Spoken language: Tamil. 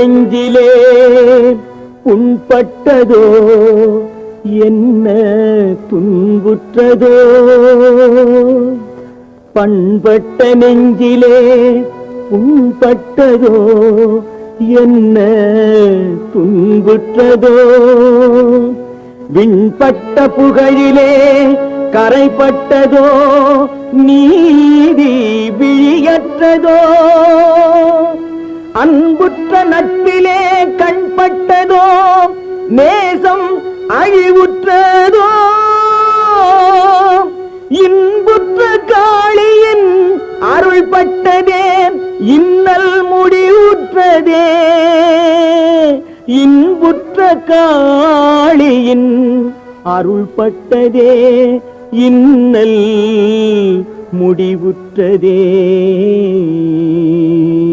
நெஞ்சிலே புண்பட்டதோ என்ன துன்புற்றதோ பண்பட்ட நெஞ்சிலே புண்பட்டதோ என்ன துன்புற்றதோ விண்பட்ட புகழிலே கரைப்பட்டதோ நீதி விழியற்றதோ அன்புற்ற நட்பிலே கண்பட்டதோ நேசம் அழிவுற்றதோ இன்புற்ற காளியின் அருள்பட்டதே இன்னல் முடிவுற்றதே இன்புற்ற காளியின் அருள்பட்டதே இன்னல் முடிவுற்றதே